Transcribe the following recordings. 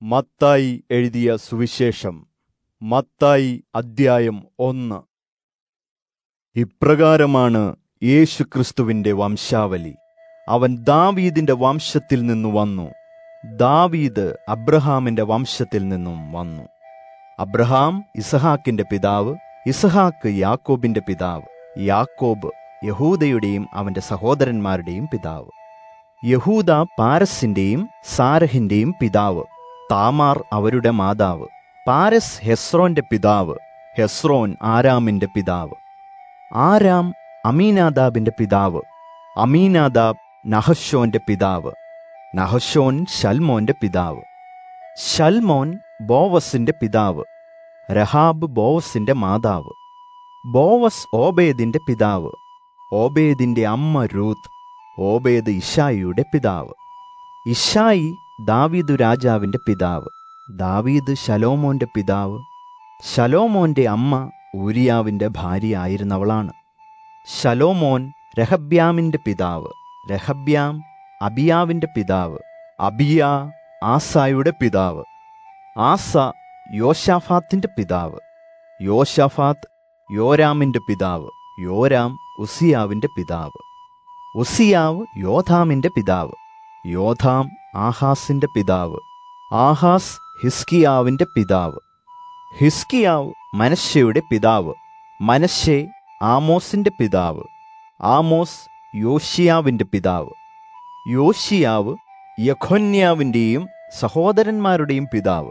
മത്തായി എഴുതിയ സുവിശേഷം മത്തായി അദ്ധ്യായം ഒന്ന് ഇപ്രകാരമാണ് യേശുക്രിസ്തുവിന്റെ വംശാവലി അവൻ ദാവീദിന്റെ വംശത്തിൽ നിന്നു വന്നു ദാവീദ് അബ്രഹാമിന്റെ വംശത്തിൽ നിന്നും വന്നു അബ്രഹാം ഇസഹാക്കിന്റെ പിതാവ് ഇസഹാക്ക് യാക്കോബിന്റെ പിതാവ് യാക്കോബ് യഹൂദയുടെയും അവന്റെ സഹോദരന്മാരുടെയും പിതാവ് യഹൂദ പാരസിന്റെയും സാരഹിന്റെയും പിതാവ് താമാർ അവരുടെ മാതാവ് പാരസ് ഹെസ്രോന്റെ പിതാവ് ഹെസ്രോൻ ആരാമിന്റെ പിതാവ് ആരാം അമീനാദാബിന്റെ പിതാവ് അമീനാദാബ് നഹശോന്റെ പിതാവ് നഹശോൻ ശൽമോന്റെ പിതാവ് ശൽമോൻ ബോവസിന്റെ പിതാവ് രഹാബ് ബോവസിന്റെ മാതാവ് ബോവസ് ഓബേദിന്റെ പിതാവ് ഓബേദിന്റെ അമ്മ രൂത്ത് ഓബേദ് ഇഷായിയുടെ പിതാവ് ഇഷായി ദാവീദ് രാജാവിന്റെ പിതാവ് ദാവീദ് ശലോമോന്റെ പിതാവ് ശലോമോന്റെ അമ്മ ഊരിയാവിന്റെ ഭാര്യ ആയിരുന്നവളാണ് ശലോമോൻ രഹബ്യാമിന്റെ പിതാവ് രഹബ്യാം അബിയാവിന്റെ പിതാവ് അബിയ ആസായുടെ പിതാവ് ആസ യോശാഫാത്തിന്റെ പിതാവ് യോശാഫാത്ത് യോരാമിന്റെ പിതാവ് യോരാം ഉസിയാവിന്റെ പിതാവ് ഉസിയാവ് യോധാമിന്റെ പിതാവ് യോധാം ആഹാസിന്റെ പിതാവ് ആഹാസ് ഹിസ്കിയാവിന്റെ പിതാവ് ഹിസ്കിയാവ് മനശ്ശയുടെ പിതാവ് മനശ്ശെ ആമോസിന്റെ പിതാവ് ആമോസ് യോഷിയാവിന്റെ പിതാവ് യോഷിയാവ് യഖൊന്യാവിന്റെയും സഹോദരന്മാരുടെയും പിതാവ്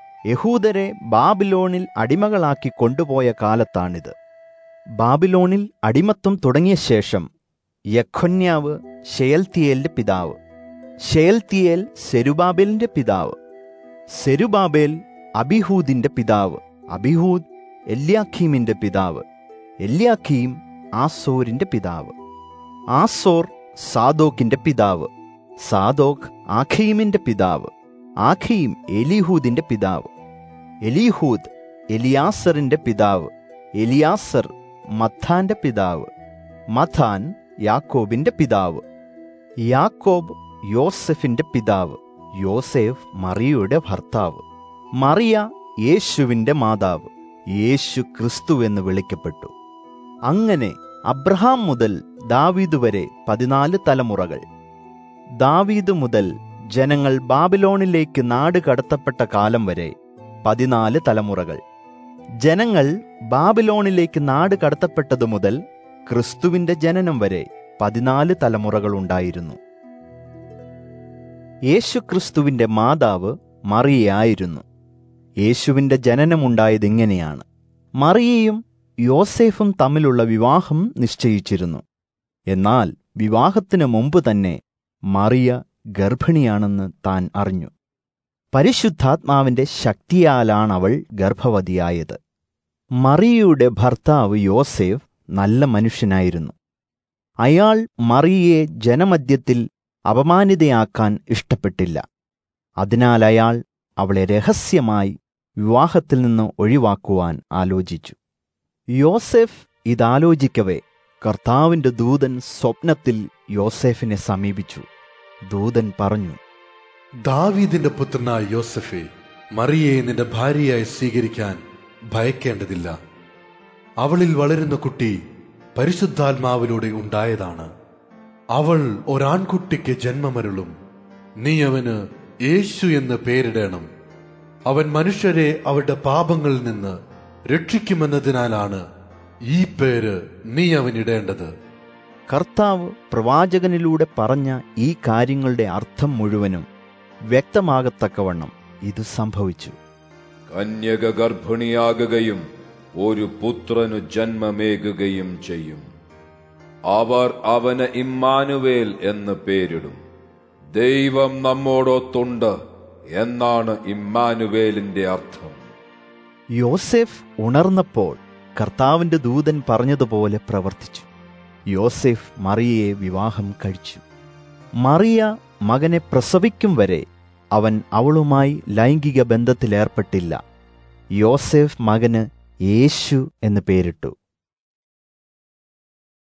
യഹൂദരെ ബാബിലോണിൽ അടിമകളാക്കി കൊണ്ടുപോയ കാലത്താണിത് ബാബിലോണിൽ അടിമത്വം തുടങ്ങിയ ശേഷം യഖൊന്യാവ് ഷെയൽത്തിയേലിന്റെ പിതാവ് ഷെയൽത്തിയേൽ സെരുബാബേലിന്റെ പിതാവ് സെരുബാബേൽ അബിഹൂദിന്റെ പിതാവ് അബിഹൂദ് എല്യാഖീമിന്റെ പിതാവ് എല്യാഖീം ആസോരിന്റെ പിതാവ് ആസോർ സാദോക്കിന്റെ പിതാവ് സാദോക്ക് ആഖീമിന്റെ പിതാവ് ആഖീം എലിഹൂദിന്റെ പിതാവ് എലിഹൂദ് എലിയാസറിന്റെ പിതാവ് എലിയാസർ മഥാന്റെ പിതാവ് മഥാൻ യാക്കോബിന്റെ പിതാവ് യാക്കോബ് യോസെഫിന്റെ പിതാവ് യോസെഫ് മറിയയുടെ ഭർത്താവ് മറിയ യേശുവിന്റെ മാതാവ് യേശു ക്രിസ്തു എന്ന് വിളിക്കപ്പെട്ടു അങ്ങനെ അബ്രഹാം മുതൽ ദാവീദ് വരെ പതിനാല് തലമുറകൾ ദാവീദ് മുതൽ ജനങ്ങൾ ബാബിലോണിലേക്ക് നാട് കടത്തപ്പെട്ട കാലം വരെ പതിനാല് തലമുറകൾ ജനങ്ങൾ ബാബിലോണിലേക്ക് നാട് കടത്തപ്പെട്ടതു മുതൽ ക്രിസ്തുവിന്റെ ജനനം വരെ പതിനാല് തലമുറകൾ ഉണ്ടായിരുന്നു യേശുക്രിസ്തുവിന്റെ മാതാവ് മറിയയായിരുന്നു യേശുവിന്റെ ജനനമുണ്ടായത് ഇങ്ങനെയാണ് മറിയയും യോസേഫും തമ്മിലുള്ള വിവാഹം നിശ്ചയിച്ചിരുന്നു എന്നാൽ വിവാഹത്തിനു മുമ്പ് തന്നെ മറിയ ഗർഭിണിയാണെന്ന് താൻ അറിഞ്ഞു പരിശുദ്ധാത്മാവിന്റെ ശക്തിയാലാണവൾ ഗർഭവതിയായത് മറിയയുടെ ഭർത്താവ് യോസേഫ് നല്ല മനുഷ്യനായിരുന്നു അയാൾ മറിയയെ ജനമധ്യത്തിൽ അപമാനിതയാക്കാൻ ഇഷ്ടപ്പെട്ടില്ല അതിനാൽ അയാൾ അവളെ രഹസ്യമായി വിവാഹത്തിൽ നിന്ന് ഒഴിവാക്കുവാൻ ആലോചിച്ചു യോസെഫ് ഇതാലോചിക്കവേ കർത്താവിന്റെ ദൂതൻ സ്വപ്നത്തിൽ യോസെഫിനെ സമീപിച്ചു ദൂതൻ പറഞ്ഞു ദാവീദിന്റെ പുത്രനായ യോസഫെ മറിയയെ നിന്റെ ഭാര്യയായി സ്വീകരിക്കാൻ ഭയക്കേണ്ടതില്ല അവളിൽ വളരുന്ന കുട്ടി പരിശുദ്ധാത്മാവിലൂടെ ഉണ്ടായതാണ് അവൾ ഒരാൺകുട്ടിക്ക് ജന്മമരുളും നീ അവന് യേശു എന്ന് പേരിടണം അവൻ മനുഷ്യരെ അവരുടെ പാപങ്ങളിൽ നിന്ന് രക്ഷിക്കുമെന്നതിനാലാണ് ഈ പേര് നീ അവനിടേണ്ടത് കർത്താവ് പ്രവാചകനിലൂടെ പറഞ്ഞ ഈ കാര്യങ്ങളുടെ അർത്ഥം മുഴുവനും വ്യക്തമാകത്തക്കവണ്ണം ഇത് സംഭവിച്ചു കന്യക ഗർഭിണിയാകുകയും ഒരു പുത്രനു ജന്മമേകുകയും ചെയ്യും അവർ അവന് ഇമ്മാനുവേൽ എന്ന് പേരിടും ദൈവം നമ്മോടൊത്തുണ്ട് എന്നാണ് ഇമ്മാനുവേലിന്റെ അർത്ഥം യോസെഫ് ഉണർന്നപ്പോൾ കർത്താവിന്റെ ദൂതൻ പറഞ്ഞതുപോലെ പ്രവർത്തിച്ചു യോസെഫ് മറിയയെ വിവാഹം കഴിച്ചു മറിയ മകനെ പ്രസവിക്കും വരെ അവൻ അവളുമായി ലൈംഗിക ബന്ധത്തിലേർപ്പെട്ടില്ല യോസെഫ് മകന് യേശു എന്ന് പേരിട്ടു